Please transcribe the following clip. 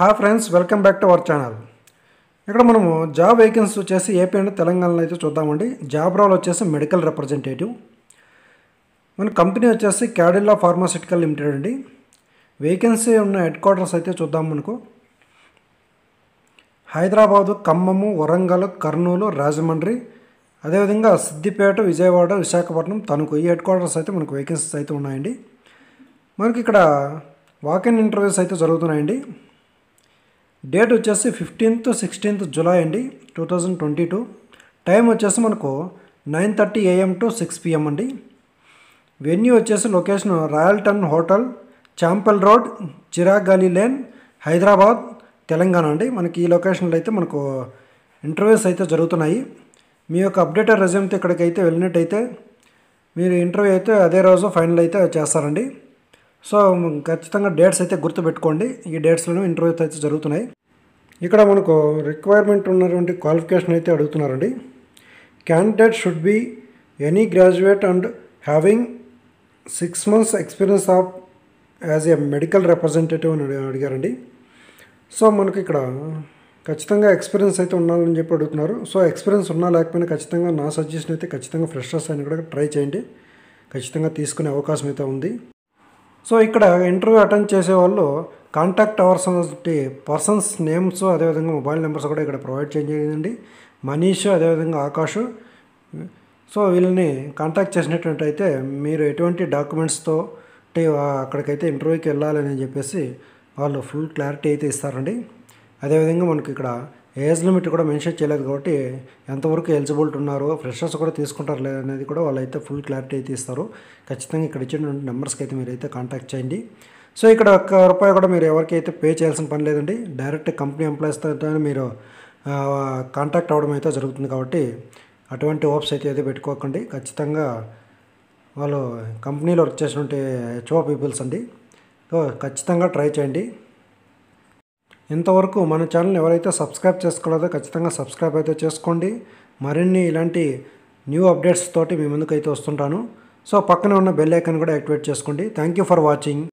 hi friends welcome back to our channel ఇక్కడ మనము job vacancy వచ్చేసి ఏపీ అండ్ తెలంగాణలో అయితే చూద్దామండి జాబ్ రోల్ వచ్చేసి మెడికల్ రిప్రజెంటేటివ్ మన కంపెనీ వచ్చేసి క్యాడిల్లా ఫార్మాసిటికల్ లిమిటెడ్ అండి వేకెన్సీ ఉన్న హెడ్ క్వార్టర్స్ అయితే చూద్దాం మనకు హైదరాబాదు ఖమ్మము వరంగల్ కర్నూలు రాజమండ్రి అదేవిధంగా సిద్దిపేట విజయవాడ విశాఖపట్నం తణుకు ఈ హెడ్ క్వార్టర్స్ అయితే మనకు వేకెన్సీస్ అయితే ఉన్నాయండి మనకి ఇక్కడ వాకిన్ ఇంటర్వ్యూస్ అయితే జరుగుతున్నాయండి డేట్ వచ్చేసి ఫిఫ్టీన్త్ సిక్స్టీన్త్ జూలై అండి two thousand twenty two time వచ్చేసి మనకు nine thirty AM to six PM అండి వెన్యూ వచ్చేసి location Royalton hotel chapel road Chirag Ali lane Hyderabad Telangana అండి మనకి ఈ లొకేషన్లో అయితే మనకు ఇంటర్వ్యూస్ అయితే జరుగుతున్నాయి మీ యొక్క అప్డేటెడ్ రెజ్యూమ్తో ఇక్కడికి అయితే వెళ్ళినట్టయితే మీరు ఇంటర్వ్యూ అయితే అదే రోజు ఫైనల్ అయితే చేస్తారండి సో ఖచ్చితంగా డేట్స్ అయితే గుర్తుపెట్టుకోండి ఈ డేట్స్లోనే ఇంటర్వ్యూస్ అయితే జరుగుతున్నాయి ఇక్కడ మనకు రిక్వైర్మెంట్ ఉన్నటువంటి క్వాలిఫికేషన్ అయితే అడుగుతున్నారండి candidate should be any graduate and having six months experience of as a medical representative అని అడి- అడిగారండి సో మనకి ఇక్కడ ఖచ్చితంగా ఎక్స్పీరియన్స్ అయితే ఉండాలని చెప్పి అడుగుతున్నారు సో ఎక్స్పీరియన్స్ ఉన్నా లేకపోయినా ఖచ్చితంగా నా సజెషన్ అయితే ఖచ్చితంగా ఫ్రెషర్స్ అని కూడా ట్రై చేయండి ఖచ్చితంగా తీసుకునే అవకాశం అయితే ఉంది సో ఇక్కడ ఇంటర్వ్యూ అటెండ్ చేసే వాళ్ళు కాంటాక్ట్ అవర్స్ అనేటువంటి పర్సన్స్ నేమ్స్ అదేవిధంగా మొబైల్ నెంబర్స్ కూడా ఇక్కడ ప్రొవైడ్ చేయండి మనీష్ అదేవిధంగా ఆకాష్ సో వీళ్ళని కాంటాక్ట్ చేసినటువంటి అయితే మీరు ఎటువంటి డాక్యుమెంట్స్తో అంటే అక్కడికైతే ఇంటర్వ్యూకి వెళ్ళాలని చెప్పేసి వాళ్ళు ఫుల్ క్లారిటీ అయితే ఇస్తారండి అదేవిధంగా మనకి ఇక్కడ ఏజ్ లిమిట్ కూడా మెన్షన్ చేయలేదు కాబట్టి ఎంతవరకు ఎలిజిబిలిటీ ఉన్నారో ఫ్రెషర్స్ కూడా తీసుకుంటారు లేదు అనేది కూడా వాళ్ళు అయితే ఫుల్ క్లారిటీ అయితే ఇస్తారు ఖచ్చితంగా ఇక్కడ ఇచ్చినటువంటి నెంబర్స్కి అయితే మీరు అయితే కాంటాక్ట్ చేయండి సో ఇక్కడ ఒక్క రూపాయి కూడా మీరు ఎవరికి అయితే పే చేయాల్సిన పని లేదండి డైరెక్ట్ కంపెనీ ఎంప్లాయీస్తో మీరు ఆ, కాంటాక్ట్ అవ్వడం అయితే జరుగుతుంది కాబట్టి అటువంటి హోప్స్ అయితే ఏదో పెట్టుకోకండి ఖచ్చితంగా వాళ్ళు కంపెనీలో వర్క్ చేసినటువంటి హెచ్ఓ పీపుల్స్ అండి సో ఖచ్చితంగా ట్రై చేయండి ఇంతవరకు మన ఛానల్ ఎవరైతే సబ్స్క్రైబ్ చేసుకోలేదో ఖచ్చితంగా సబ్స్క్రైబ్ అయితే చేసుకోండి మరిన్ని ఇలాంటి న్యూ అప్డేట్స్ తోటి మీ ముందుకు అయితే వస్తుంటాను సో పక్కన ఉన్న బెల్ ఐకాన్ కూడా యాక్టివేట్ చేసుకోండి థ్యాంక్ యూ ఫర్ వాచింగ్